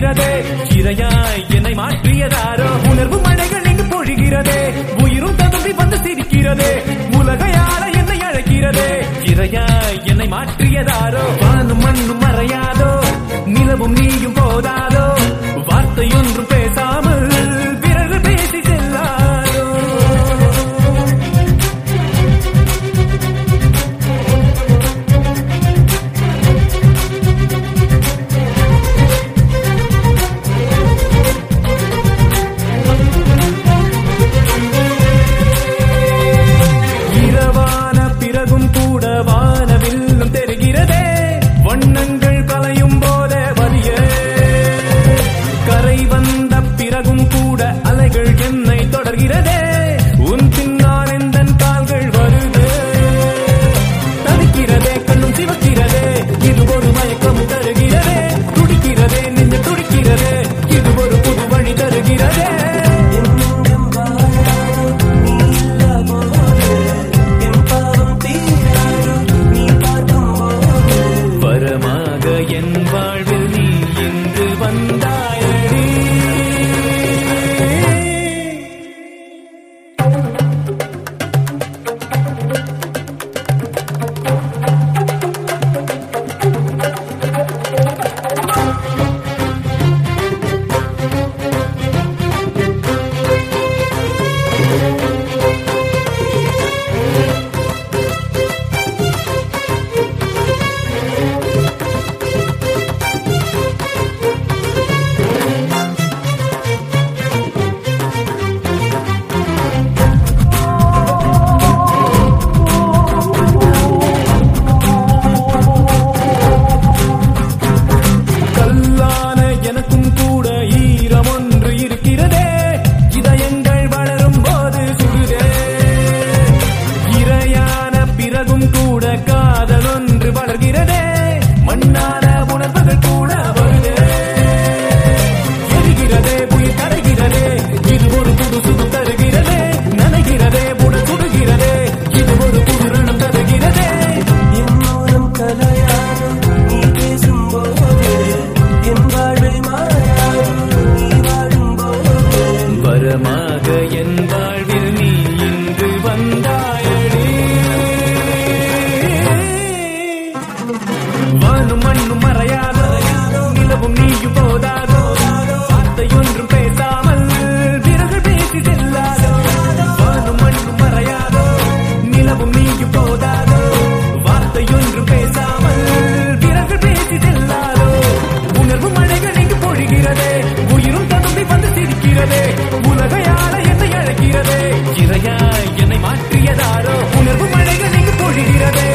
பொழிகிறதே இரையாய் என்னை மாற்றியதாரோ உணர்வு மழைகள் இங்கு பொழிகிறதே உயிரும் ததும்பி வந்து சிரிக்கிறதே உலகையாள என்னை அழைக்கிறதே இரையாய் என்னை மாற்றியதாரோ வானும் மண்ணும் மறையாதோ நிலவும் நீயும் போதாதோ வார்த்தை ஒன்றும் பேசாமல் பிறகு பேசி செல்லாதோ இரவான பிறகும் கூட வானவில்லும் தெரிகிறதே வண்ணங்கள் கலையும் போதே வலிய கரை வந்த பிறகும் கூட அலைகள் என்னை தொடர்கிறதே உன் பின்னால் எந்தன் கால்கள் வருதே தவிக்கிறதே கண்ணும் சிவக்கிறதே இது ஒரு மயக்கம் தருகிறதே துடிக்கிறதே நெஞ்சு துடிக்கிறதே இது ஒரு புது வழி தருகிறதே என்னும் வாழாதோ நீ இல்லா போது என் பாவம் தீராதோ நீ பார்க்கும் போது வரமாக என் வாழ்வில் நீ இன்று வந்தாயடி கல்லான எனக்கும் கூட ஈரம் ஒன்று இருக்கிறதே இதயங்கள் வளரும் போது சுடுதே இரையான பிறகும் கூட காதல் ஒன்று வளர்கிறதே மண்ணான உணர்வுகள் கூட வருதே எரிகிறதே உயிர் கரைகிறதே இது ஒரு புது சுடு தருகிறதே நனைகிறதே உடல் சுடுகிறதே இது ஒரு புது ரணம் தருகிறதே என் மூலம் கலையாதோ நீ பேசும் போது என் வாழ்வில் மாறாதோ நீ வாழும் போது வரமாக என் வாழ்வில் நீ இன்று வந்தாயடி வானும் மண்ணும் மறையாதோ நிலவும் நீயும் போதாதோ வார்த்தை ஒன்றும் பேசாமல் விரல்கள் பேசி செல்லாதோ வானும் மண்ணும் மறையாதோ நிலவும் நீயும் போதாதோ வார்த்தை ஒன்றும் பேசாமல் விரல்கள் பேசி செல்லாதோ உணர்வு மழைகள் இங்கு பொழிகிறதே உயிரும் ததும்பி வந்து சிரிக்கிறதே உலகையாள என்னை அழைக்கிறதே இறையாய் என்னை மாற்றியதாரோ உணர்வு மழைகள் இங்கு பொழிகிறதே